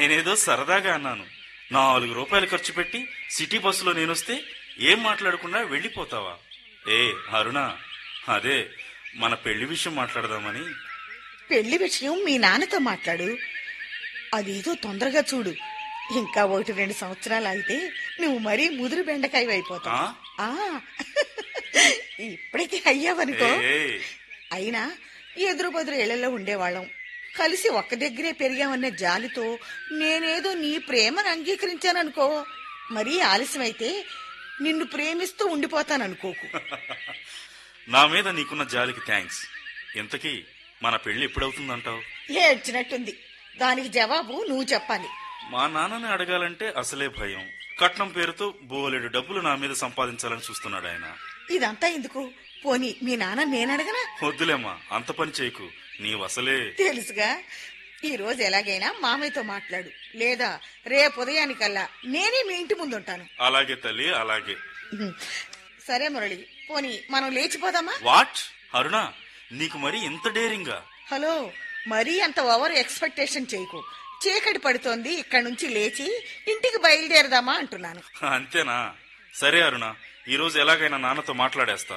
నేనేదో సరదాగా అన్నాను నాలుగు రూపాయలు ఖర్చు పెట్టి సిటీ బస్సులో నేనొస్తే ఏం మాట్లాడకుండా వెళ్ళిపోతావా ఏ అరుణ అదే మన పెళ్లి విషయం మాట్లాడదామని పెళ్లి విషయం మీ నాన్నతో మాట్లాడు అదేదో తొందరగా చూడు ఇంకా ఒకటి రెండు సంవత్సరాలు అయితే నువ్వు మరీ ముదురు బెండకాయ అయిపోతావు ఆ ఇప్పటికే అయ్యావనుకో ఏ అయినా ఎదురు బదురు ఇళ్లలో ఉండేవాళ్ళం కలిసి ఒక్క దగ్గరే పెరిగామన్న జాలితో నేనేదో నీ ప్రేమను అంగీకరించాననుకో మరీ ఆలస్యమైతే నిన్ను ప్రేమిస్తూ ఉండిపోతాననుకోకు నా మీద నీకున్న జాలికి థ్యాంక్స్ ఇంతకీ మన పెళ్లి ఎప్పుడవుతుందంటావు ఏడ్చినట్టుంది దానికి జవాబు నువ్వు చెప్పాలి మా నాన్నని అడగాలంటే అసలే భయం కట్నం పేరుతో బోలెడు డబ్బులు నా మీద సంపాదించాలని చూస్తున్నాడు ఆయన ఇదంతా ఎందుకు పోనీ మీ నాన్న నేనడగనా వద్దులేమ్మా అంత పని చేయకు నీవసలే తెలుసుగా ఈ రోజు ఎలాగైనా మామయ్యతో మాట్లాడు లేదా రేపు ఉదయానికల్లా నేనే మీ ఇంటి ముందుంటాను అలాగే తల్లి అలాగే ఉహుం. సరే మురళి పోనీ మనం లేచిపోదామా వాట్ అరుణ నీకు మరి ఇంత డేరింగా హలో మరీ అంత ఓవర్ ఎక్స్పెక్టేషన్ చేయకు చీకటి పడుతోంది ఇక్కడ నుంచి లేచి ఇంటికి బయలుదేరదామా అంటున్నాను అంతేనా సరే అరుణ ఈ రోజు ఎలాగైనా నాన్నతో మాట్లాడేస్తా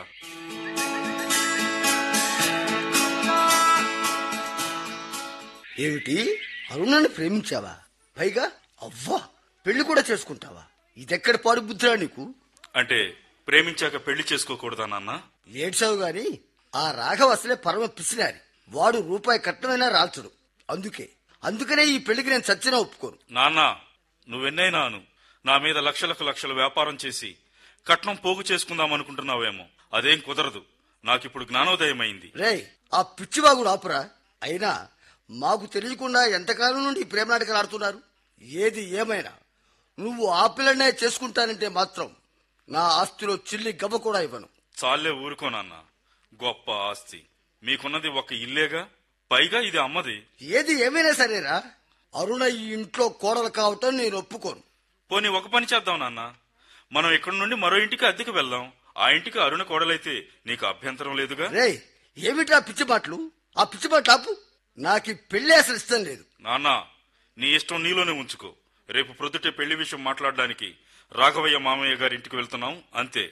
ఏమిటి అరుణాన్ని ప్రేమించావా పైగా అవ్వా పెళ్లి కూడా చేసుకుంటావా ఇదెక్కడ పాడు బుద్ధిరా నీకు అంటే ప్రేమించాక పెళ్లి చేసుకోకూడదా నాన్న ఏడ్చావు గాని ఆ రాఘవ అసలే పరమ పిసినారి వాడు రూపాయి కట్నమైనా రాల్చడు అందుకే అందుకనే ఈ పెళ్లికి నేను చచ్చినా ఒప్పుకోను నాన్న నువ్వెన్నైనాను నా మీద లక్షలకు లక్షల వ్యాపారం చేసి కట్నం పోగు చేసుకుందాం అనుకుంటున్నావేమో అదేం కుదరదు నాకిప్పుడు జ్ఞానోదయమైంది రే ఆ పిచ్చివాగుడు ఆపురా అయినా మాకు తెలియకుండా ఎంతకాలం నుండి ఈ ప్రేమ నాటకాలు ఆడుతున్నారు ఏది ఏమైనా నువ్వు ఆ పిల్లనే చేసుకుంటానంటే మాత్రం నా ఆస్తిలో చిల్లి గవ్వ కూడా ఇవ్వను చాలే ఊరుకో నాన్న గొప్ప ఆస్తి మీకున్నది ఒక ఇల్లేగా పైగా ఇది అమ్మది ఏది ఏమైనా సరేరా అరుణ ఈ ఇంట్లో కోడలు కావటం నేను ఒప్పుకోను పోనీ ఒక పని చేద్దాం నాన్న మనం ఇక్కడి నుండి మరో ఇంటికి అద్దెకి వెళ్దాం ఆ ఇంటికి అరుణ కోడలైతే నీకు అభ్యంతరం లేదుగా రే ఏమిట్రా పిచ్చి మాటలు ఆ పిచ్చి మాటలు ఆపు నాకు ఈ పెళ్లి అసలు ఇష్టం లేదు నాన్న నీ ఇష్టం నీలోనే ఉంచుకో రేపు ప్రొద్దుటే పెళ్లి విషయం మాట్లాడడానికి రాఘవయ్య మామయ్య గారి ఇంటికి వెళ్తున్నాం అంతే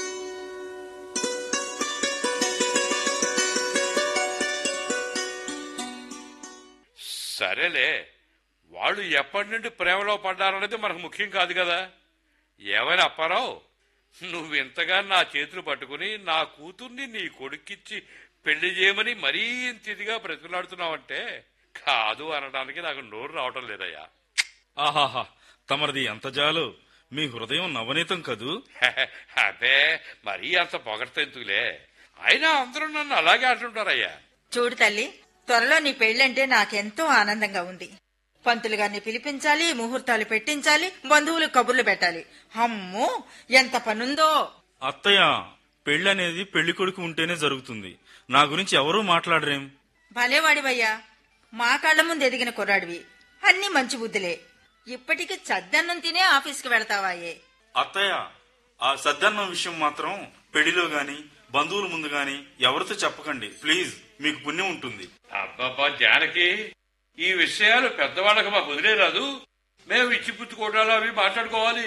సరేలే వాళ్ళు ఎప్పటి నుండి ప్రేమలో పడ్డారనేది మనకు ముఖ్యం కాదు కదా ఏమైనా అప్పారావు నువ్వు ఇంతగా నా చేతులు పట్టుకుని నా కూతుర్ని నీ కొడుక్కిచ్చి పెళ్లి చేయమని మరీ ఇంత ఇదిగా బ్రతిలాడుతున్నావంటే కాదు అనడానికి నాకు నోరు రావటం లేదయ్యా ఆహాహా తమరిది ఎంత జాలు మీ హృదయం నవనీతం కదూ అదే మరీ అంత పొగడతెందుకులే అయినా అందరూ నన్ను అలాగే అంటుంటారయ్యా చూడు తల్లి త్వరలో నీ పెళ్ళంటే నాకెంతో ఆనందంగా ఉంది పంతులు గారిని పిలిపించాలి ముహూర్తాలు పెట్టించాలి బంధువులు కబుర్లు పెట్టాలి అమ్మో ఎంత పనుందో అత్తయ్య పెళ్లి అనేది పెళ్లి కొడుకు ఉంటేనే జరుగుతుంది నా గురించి ఎవరూ మాట్లాడరేం భలేవాడివయ్యా మా కళ్ళ ముందు ఎదిగిన కుర్రాడివి అన్ని మంచి బుద్ధులే ఇప్పటికి చద్దన్నం తినే ఆఫీస్కి వెళతావాయే అత్తయ్య ఆ సద్దన్నం విషయం మాత్రం పెళ్లిలో గాని బంధువుల ముందు గాని ఎవరితో చెప్పకండి ప్లీజ్ మీకు పుణ్యం ఉంటుంది అబ్బబ్బా జానకి ఈ విషయాలు పెద్దవాళ్ళకి మాకు వదిలేరాదు మేము ఇచ్చి పుచ్చుకోవడాలు అవి మాట్లాడుకోవాలి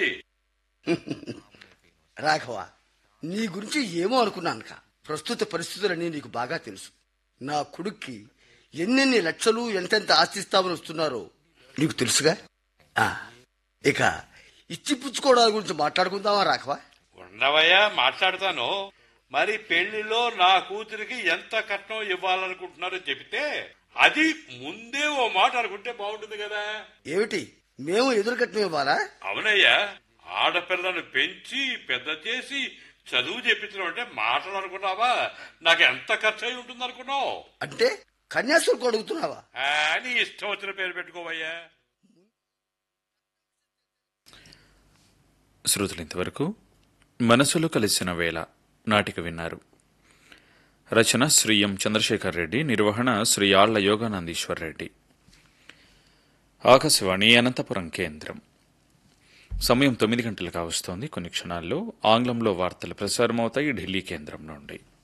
రాఘవ నీ గురించి ఏమో అనుకున్నానుక ప్రస్తుత పరిస్థితులన్నీ నీకు బాగా తెలుసు నా కొడుక్కి ఎన్నెన్ని లక్షలు ఎంతెంత ఆశిస్తామని వస్తున్నారో నీకు తెలుసుగా ఆ, ఇక ఇచ్చి పుచ్చుకోవడాల గురించి మాట్లాడుకుందామా రాఘవ ఉండవయ్యా మాట్లాడతాను మరి పెళ్లిలో నా కూతురికి ఎంత కట్నం ఇవ్వాలనుకుంటున్నారో చెబితే అది ముందే ఓ మాట అనుకుంటే బాగుంటుంది కదా ఏమిటి మేము ఎదురుకట్నం ఇవ్వాలా అవునయ్యా ఆడపిల్లను పెంచి పెద్ద చేసి చదువు చెప్పించడం అంటే మాటలు అనుకున్నావా నాకు ఎంత ఖర్చు అయి ఉంటుంది అనుకున్నావు అంటే కన్యాశుల్కం అడుగుతున్నావా నీ ఇష్టం వచ్చిన పేరు పెట్టుకోవయ్యా శ్రోతలు ఇంతవరకు మనసులో కలిసిన వేళ నాటిక విన్నారు రచన శ్రీ ఎం చంద్రశేఖర్ రెడ్డి నిర్వహణ శ్రీ ఆళ్ల యోగానందీశ్వర్ రెడ్డి ఆకాశవాణి అనంతపురం కేంద్రం సమయం తొమ్మిది గంటలు కావస్తోంది కొన్ని క్షణాల్లో ఆంగ్లంలో వార్తలు ప్రసారమవుతాయి ఢిల్లీ కేంద్రం నుండి